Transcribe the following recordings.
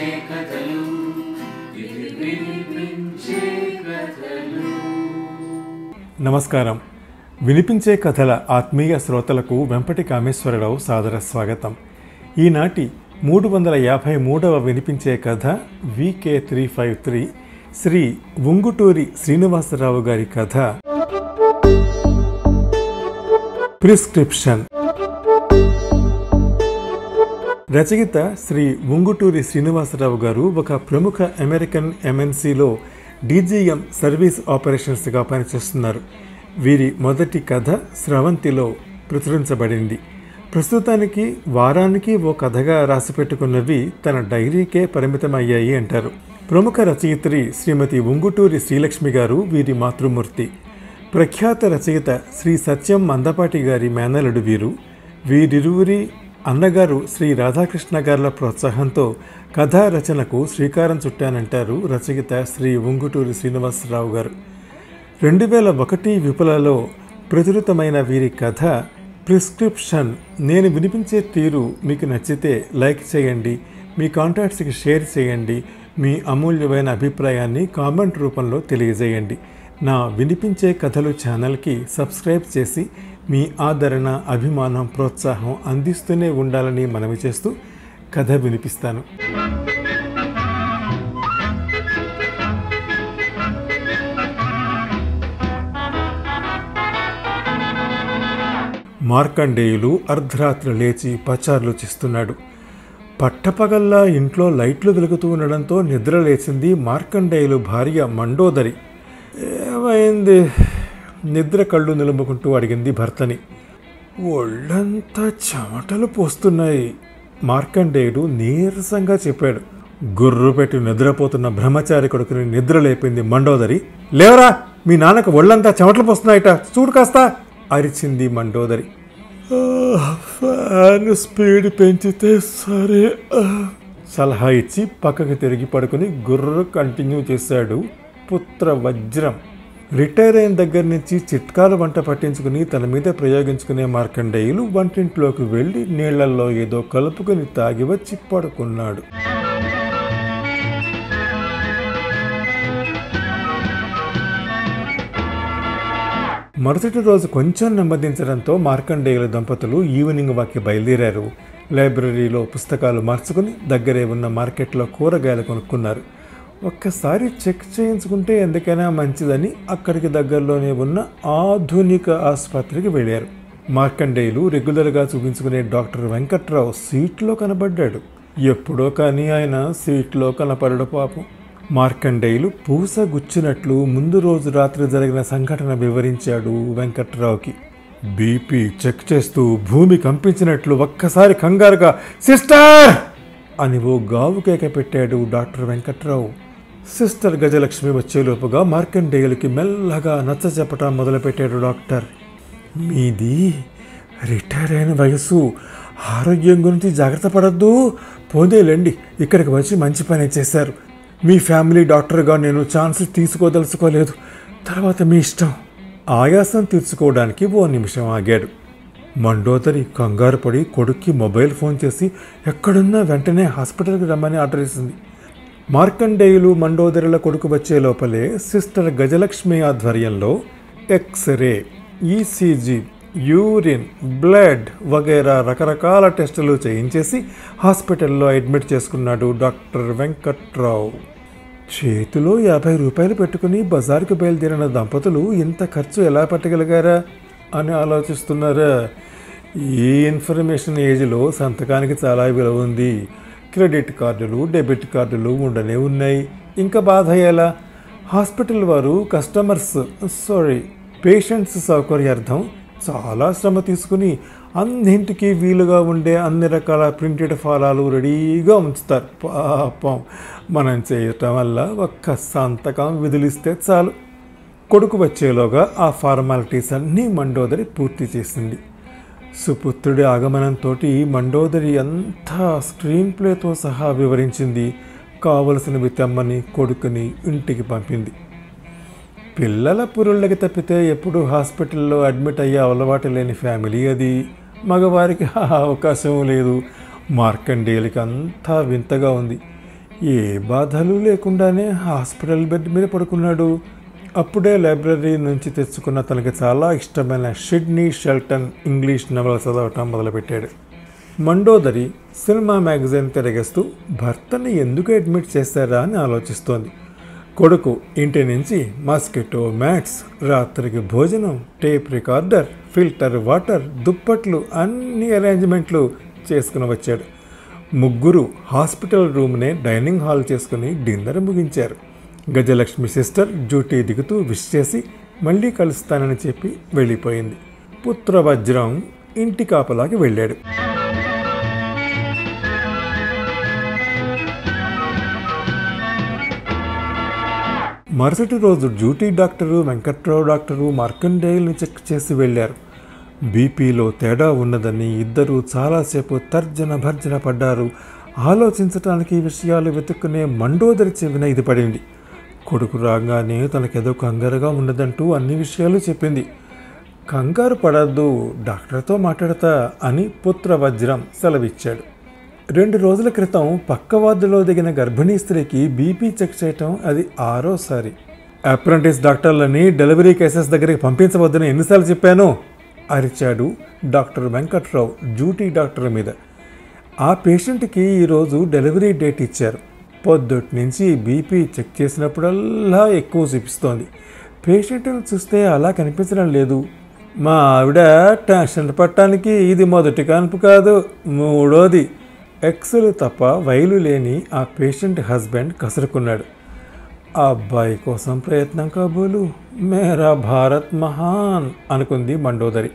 వినిపించే కథలు ఇవి వినిపించే కథలు నమస్కారం వినిపించే కథల ఆత్మీయ శ్రోతలకు వెంపటి కామేశ్వరరావు సాదర స్వాగతం ఈనాటి మూడు వందల యాభై మూడవ వినిపించే కథ వికే three five three Shri Unguturi Srinivasarao గారి కథ ప్రిస్క్రిప్షన్ రచయిత శ్రీ ఉంగుటూరి శ్రీనివాసరావు గారు ఒక ప్రముఖ అమెరికన్ ఎంఎన్సిలో డీజీఎం సర్వీస్ ఆపరేషన్స్గా పనిచేస్తున్నారు వీరి మొదటి కథ స్రవంతిలో ప్రచురించబడింది ప్రస్తుతానికి వారానికి ఓ కథగా రాసిపెట్టుకున్నవి తన డైరీకే పరిమితమయ్యాయి అంటారు ప్రముఖ రచయిత్రి శ్రీమతి ఉంగుటూరి శ్రీలక్ష్మి గారు వీరి మాతృమూర్తి ప్రఖ్యాత రచయిత శ్రీ సత్యం మందపాటి గారి మేనలుడు వీరు వీరిరువురి అన్నగారు శ్రీ రాధాకృష్ణ గారుల ప్రోత్సాహంతో కథా రచనకు శ్రీకారం చుట్టానంటారు రచయిత శ్రీ ఉంగుటూరి శ్రీనివాసరావు గారు రెండు వేల ఒకటి విపులలో ప్రచురితమైన వీరి కథ ప్రిస్క్రిప్షన్ నేను వినిపించే తీరు మీకు నచ్చితే లైక్ చేయండి మీ కాంటాక్ట్స్కి షేర్ చేయండి మీ అమూల్యమైన అభిప్రాయాన్ని కామెంట్ రూపంలో తెలియజేయండి నా వినిపించే కథలు ఛానల్కి సబ్స్క్రైబ్ చేసి మీ ఆదరణ అభిమానం ప్రోత్సాహం అందిస్తూనే ఉండాలని మనవి చేస్తూ కథ వినిపిస్తాను మార్కండేయులు అర్ధరాత్రి లేచి పచార్లు చేస్తున్నాడు పట్టపగల్లా ఇంట్లో లైట్లు వెలుగుతూ ఉండడంతో నిద్ర లేచింది మార్కండేయులు భార్య మండోదరి ఏమైంది నిద్ర కళ్ళు నిలుముకుంటూ అడిగింది భర్తని ఒళ్ళంతా చెమటలు పోస్తున్నాయి మార్కండేయుడు నీరసంగా చెప్పాడు గుర్రు పెట్టి నిద్రపోతున్న బ్రహ్మచారి కొడుకుని నిద్ర లేపింది మండోదరి లేవరా మీ నాన్నకు ఒళ్ళంతా చెమటలు పోస్తున్నాయట చూడు కాస్త అరిచింది మండోదరి ఫ్యాన్ స్పీడ్ పెంచితే సరే సలహా ఇచ్చి పక్కకి తిరిగి పడుకుని గుర్రు కంటిన్యూ చేశాడు పుత్ర వజ్రం రిటైర్ అయిన దగ్గర నుంచి చిట్కాలు వంట పట్టించుకుని తన మీద ప్రయోగించుకునే మార్కండేయులు వంటింట్లోకి వెళ్ళి నీళ్లలో ఏదో కలుపుకుని తాగి వచ్చి పడుకున్నాడు మరుసటి రోజు కొంచెం నెమ్మదించడంతో మార్కండేయుల దంపతులు ఈవినింగ్ వాకి బయలుదేరారు లైబ్రరీలో పుస్తకాలు మార్చుకుని దగ్గరే ఉన్న మార్కెట్లో కూరగాయలు కొనుక్కున్నారు ఒక్కసారి చెక్ చేయించుకుంటే ఎందుకైనా మంచిదని అక్కడికి దగ్గరలోనే ఉన్న ఆధునిక ఆసుపత్రికి వెళ్ళారు మార్కండేయులు రెగ్యులర్గా చూపించుకునే డాక్టర్ వెంకట్రావు సీట్లో కనబడ్డాడు ఎప్పుడో కానీ ఆయన సీట్లో కనపడడు పాపం మార్కండేయులు పూస గుచ్చినట్లు ముందు రోజు రాత్రి జరిగిన సంఘటన వివరించాడు వెంకట్రావుకి బీపీ చెక్ చేస్తూ భూమి కంపించినట్లు ఒక్కసారి కంగారుగా సిస్టర్ అని ఓ గావు కేక పెట్టాడు డాక్టర్ వెంకట్రావు సిస్టర్ గజలక్ష్మి వచ్చేలోపుగా మార్కండేయులకి మెల్లగా నచ్చ చెప్పటం మొదలుపెట్టాడు డాక్టర్ మీది రిటైర్ అయిన వయసు ఆరోగ్యం గురించి జాగ్రత్త పడద్దు పోదేలేండి ఇక్కడికి వచ్చి మంచి పని చేశారు మీ ఫ్యామిలీ డాక్టర్గా నేను ఛాన్స్ తీసుకోదలుచుకోలేదు తర్వాత మీ ఇష్టం ఆయాసం తీర్చుకోవడానికి ఓ నిమిషం ఆగాడు మండోదరి కంగారు పడి కొడుక్కి మొబైల్ ఫోన్ చేసి ఎక్కడున్నా వెంటనే హాస్పిటల్కి రమ్మని ఆర్డర్ ఇస్తుంది మార్కండేయులు మండోదరిల కొడుకు వచ్చే లోపలే సిస్టర్ గజలక్ష్మి ఆధ్వర్యంలో ఎక్స్రే ఈసీజీ యూరిన్ బ్లడ్ వగైరా రకరకాల టెస్టులు చేయించేసి హాస్పిటల్లో అడ్మిట్ చేసుకున్నాడు డాక్టర్ వెంకట్రావు చేతిలో యాభై రూపాయలు పెట్టుకుని బజార్కు బయలుదేరిన దంపతులు ఇంత ఖర్చు ఎలా పెట్టగలిగారా అని ఆలోచిస్తున్నారా ఈ ఇన్ఫర్మేషన్ ఏజ్లో సంతకానికి చాలా విలువ ఉంది క్రెడిట్ కార్డులు డెబిట్ కార్డులు ఉండనే ఉన్నాయి ఇంకా బాధ ఎలా హాస్పిటల్ వారు కస్టమర్స్ సారీ పేషెంట్స్ సౌకర్యార్థం చాలా శ్రమ తీసుకుని అన్నింటికి వీలుగా ఉండే అన్ని రకాల ప్రింటెడ్ ఫారాలు రెడీగా ఉంచుతారు పాపం మనం చేయటం వల్ల ఒక్క సంతకం విధులిస్తే చాలు కొడుకు వచ్చేలోగా ఆ ఫార్మాలిటీస్ అన్నీ మండోదరి పూర్తి చేసింది సుపుత్రుడి ఆగమనంతో మండోదరి అంతా స్క్రీన్ ప్లేతో సహా వివరించింది కావలసినవి తెమ్మని కొడుకుని ఇంటికి పంపింది పిల్లల పురుళ్ళకి తప్పితే ఎప్పుడు హాస్పిటల్లో అడ్మిట్ అయ్యే అలవాటు లేని ఫ్యామిలీ అది మగవారికి ఆ అవకాశం లేదు మార్కండేయులకి అంతా వింతగా ఉంది ఏ బాధలు లేకుండానే హాస్పిటల్ బెడ్ మీద పడుకున్నాడు అప్పుడే లైబ్రరీ నుంచి తెచ్చుకున్న తనకి చాలా ఇష్టమైన షిడ్నీ షెల్టన్ ఇంగ్లీష్ నవల చదవటం మొదలుపెట్టాడు మండోదరి సినిమా మ్యాగజైన్ తిరగేస్తూ భర్తని ఎందుకు అడ్మిట్ చేశారా అని ఆలోచిస్తోంది కొడుకు ఇంటి నుంచి మాస్కిటో మ్యాట్స్ రాత్రికి భోజనం టేప్ రికార్డర్ ఫిల్టర్ వాటర్ దుప్పట్లు అన్ని అరేంజ్మెంట్లు చేసుకుని వచ్చాడు ముగ్గురు హాస్పిటల్ రూమ్నే డైనింగ్ హాల్ చేసుకుని డిన్నర్ ముగించారు గజలక్ష్మి సిస్టర్ డ్యూటీ దిగుతూ విష్ చేసి మళ్ళీ కలుస్తానని చెప్పి వెళ్ళిపోయింది పుత్రవజ్రం ఇంటి కాపలాకి వెళ్ళాడు మరుసటి రోజు డ్యూటీ డాక్టరు వెంకట్రావు డాక్టరు మార్కండేయుల్ని చెక్ చేసి వెళ్ళారు బీపీలో తేడా ఉన్నదని ఇద్దరూ చాలాసేపు తర్జన భర్జన పడ్డారు ఆలోచించటానికి ఈ విషయాలు వెతుక్కునే మండోదరి చెవిన ఇది పడింది కొడుకు రాగానే తనకేదో కంగారుగా ఉన్నదంటూ అన్ని విషయాలు చెప్పింది కంగారు పడద్దు డాక్టర్తో మాట్లాడతా అని పుత్ర వజ్రం సెలవిచ్చాడు రెండు రోజుల క్రితం పక్క వార్డులో దిగిన గర్భిణీ స్త్రీకి బీపీ చెక్ చేయటం అది ఆరోసారి అప్రెంటిస్ డాక్టర్లని డెలివరీ కేసెస్ దగ్గరికి పంపించవద్దని ఎన్నిసార్లు చెప్పాను అరిచాడు డాక్టర్ వెంకట్రావు డ్యూటీ డాక్టర్ మీద ఆ పేషెంట్కి ఈరోజు డెలివరీ డేట్ ఇచ్చారు పొద్దుటి నుంచి బీపీ చెక్ చేసినప్పుడల్లా ఎక్కువ చూపిస్తోంది పేషెంట్ని చూస్తే అలా కనిపించడం లేదు మా ఆవిడ టెన్షన్ పట్టడానికి ఇది మొదటి కాన్పు కాదు మూడోది ఎక్సెల్ తప్ప వైలు లేని ఆ పేషెంట్ హస్బెండ్ కసురుకున్నాడు ఆ అబ్బాయి కోసం ప్రయత్నం కాబోలు మేరా భారత్ మహాన్ అనుకుంది మండోదరి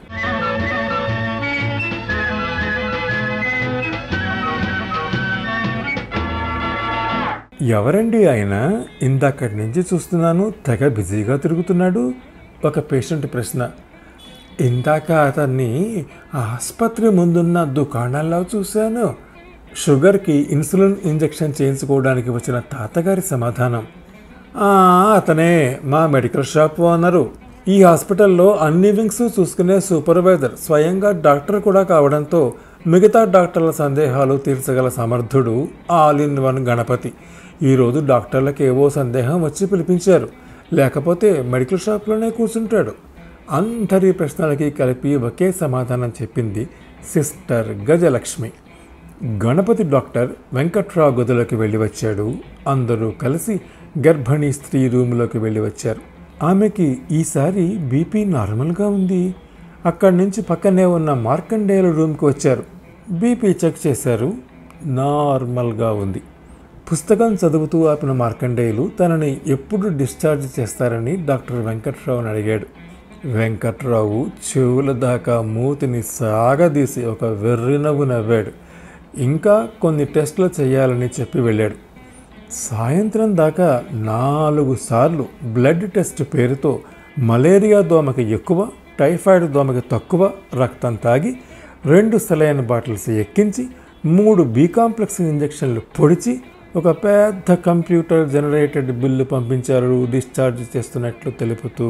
ఎవరండి ఆయన ఇందాకటి నుంచి చూస్తున్నాను తెగ బిజీగా తిరుగుతున్నాడు ఒక పేషెంట్ ప్రశ్న ఇందాక అతన్ని ఆసుపత్రి ముందున్న దుకాణాల్లో చూశాను షుగర్కి ఇన్సులిన్ ఇంజెక్షన్ చేయించుకోవడానికి వచ్చిన తాతగారి సమాధానం "ఆ, అతనే మా మెడికల్ షాప్ ఓనరు ఈ హాస్పిటల్లో అన్ని వింగ్స్ చూసుకునే సూపర్వైజర్ స్వయంగా డాక్టర్ కూడా కావడంతో మిగతా డాక్టర్ల సందేహాలు తీర్చగల సమర్థుడు ఆల్ ఇన్ వన్ గణపతి ఈరోజు డాక్టర్లకు ఏవో సందేహం వచ్చి పిలిపించారు లేకపోతే మెడికల్ షాప్లోనే కూర్చుంటాడు అందరి ప్రశ్నలకి కలిపి ఒకే సమాధానం చెప్పింది సిస్టర్ గజలక్ష్మి గణపతి డాక్టర్ వెంకట్రావు గదిలోకి వెళ్ళి వచ్చాడు అందరూ కలిసి గర్భిణీ స్త్రీ రూమ్లోకి వెళ్ళి వచ్చారు ఆమెకి ఈసారి బీపీ నార్మల్గా ఉంది అక్కడి నుంచి పక్కనే ఉన్న మార్కండేయుల రూమ్కి వచ్చారు బీపీ చెక్ చేశారు నార్మల్గా ఉంది పుస్తకం చదువుతూ ఆపిన మార్కండేయులు తనని ఎప్పుడు డిశ్చార్జ్ చేస్తారని డాక్టర్ వెంకట్రావుని అడిగాడు వెంకట్రావు చెవుల దాకా మూతిని సాగదీసి ఒక వెర్రి నవ్వు నవ్వాడు ఇంకా కొన్ని టెస్టులు చేయాలని చెప్పి వెళ్ళాడు సాయంత్రం దాకా నాలుగు సార్లు బ్లడ్ టెస్ట్ పేరుతో మలేరియా దోమకి ఎక్కువ టైఫాయిడ్ దోమకి తక్కువ రక్తం తాగి రెండు సెలైన్ బాటిల్స్ ఎక్కించి మూడు బీ కాంప్లెక్స్ ఇంజెక్షన్లు పొడిచి ఒక పెద్ద కంప్యూటర్ జనరేటెడ్ బిల్లు పంపించారు డిశ్చార్జ్ చేస్తున్నట్లు తెలుపుతూ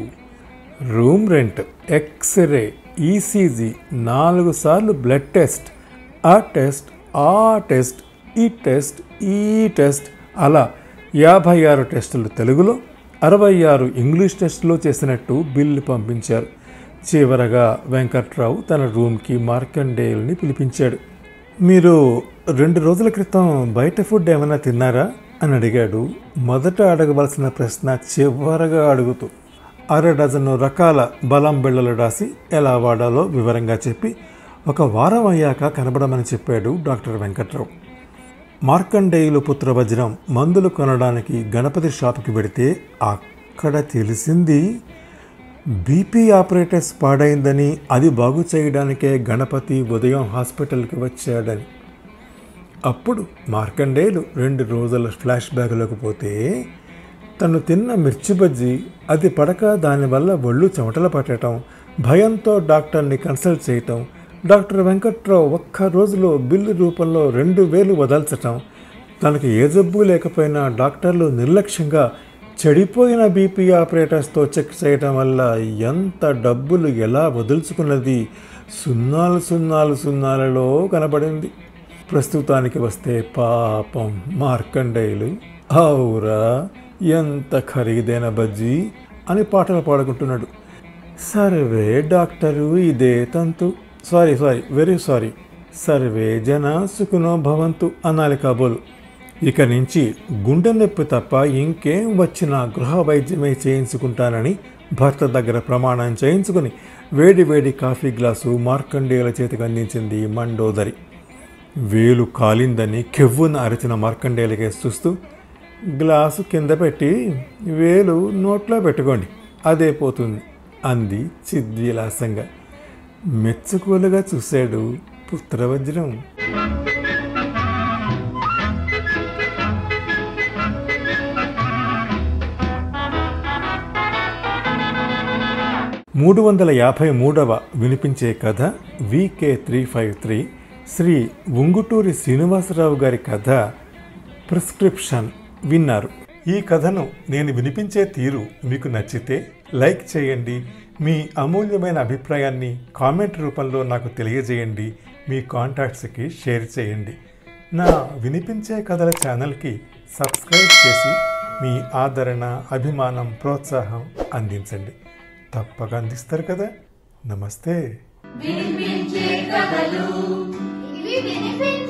రూమ్ రెంట్ ఎక్స్రే ఈసీజీ నాలుగు సార్లు బ్లడ్ టెస్ట్ ఆ టెస్ట్ ఆ టెస్ట్ ఈ టెస్ట్ ఈ టెస్ట్ అలా యాభై ఆరు టెస్టులు తెలుగులో అరవై ఆరు ఇంగ్లీష్ టెస్టులు చేసినట్టు బిల్లు పంపించారు చివరగా వెంకట్రావు తన రూమ్కి మార్కండేయుల్ని పిలిపించాడు మీరు రెండు రోజుల క్రితం బయట ఫుడ్ ఏమైనా తిన్నారా అని అడిగాడు మొదట అడగవలసిన ప్రశ్న చివరగా అడుగుతూ అర డజను రకాల బలం బిళ్ళలు రాసి ఎలా వాడాలో వివరంగా చెప్పి ఒక వారం అయ్యాక కనబడమని చెప్పాడు డాక్టర్ వెంకట్రావు మార్కండేయులు పుత్రవజ్రం మందులు కొనడానికి గణపతి షాపుకి వెడితే అక్కడ తెలిసింది బీపీ ఆపరేటర్స్ పాడైందని అది బాగు చేయడానికే గణపతి ఉదయం హాస్పిటల్కి వచ్చాడని అప్పుడు మార్కండేయులు రెండు రోజుల ఫ్లాష్ బ్యాగ్లోకి పోతే తను తిన్న మిర్చి బజ్జి అది పడక దానివల్ల ఒళ్ళు చెమటలు పట్టడం భయంతో డాక్టర్ని కన్సల్ట్ చేయటం డాక్టర్ వెంకట్రావు ఒక్క రోజులో బిల్లు రూపంలో రెండు వేలు వదల్చటం తనకి ఏ జబ్బు లేకపోయినా డాక్టర్లు నిర్లక్ష్యంగా చెడిపోయిన బీపీ ఆపరేటర్స్తో చెక్ చేయటం వల్ల ఎంత డబ్బులు ఎలా వదులుచుకున్నది సున్నాలు సున్నాలు సున్నాలలో కనబడింది ప్రస్తుతానికి వస్తే పాపం మార్కండేయులు అవురా ఎంత ఖరీదైన బజ్జీ అని పాటలు పాడుకుంటున్నాడు సర్వే డాక్టరు ఇదే తంతు సారీ సారీ వెరీ సారీ సర్వే జన సుఖనో భవంతు అనాలి కాబోలు ఇక నుంచి గుండె నొప్పి తప్ప ఇంకేం వచ్చినా గృహ వైద్యమే చేయించుకుంటానని భర్త దగ్గర ప్రమాణం చేయించుకుని వేడి వేడి కాఫీ గ్లాసు మార్కండేయుల చేతికి అందించింది మండోదరి వేలు కాలిందని కెవ్వున అరిచిన మార్కండేయులకే చూస్తూ గ్లాసు కింద పెట్టి వేలు నోట్లో పెట్టుకోండి అదే పోతుంది అంది చిద్విలాసంగా మెచ్చుకోలుగా చూశాడు పుత్రవజ్రం మూడు వందల యాభై మూడవ వినిపించే కథ వికే three five three Shri Unguturi Srinivasarao గారి కథ ప్రిస్క్రిప్షన్ విన్నారు ఈ కథను నేను వినిపించే తీరు మీకు నచ్చితే లైక్ చేయండి మీ అమూల్యమైన అభిప్రాయాన్ని కామెంట్ రూపంలో నాకు తెలియజేయండి మీ కాంటాక్ట్స్కి షేర్ చేయండి నా వినిపించే కథల ఛానల్కి సబ్స్క్రైబ్ చేసి మీ ఆదరణ అభిమానం ప్రోత్సాహం అందించండి తప్పక అందిస్తారు కదా నమస్తే వినిపించే కథలు ఇవి వినిపించే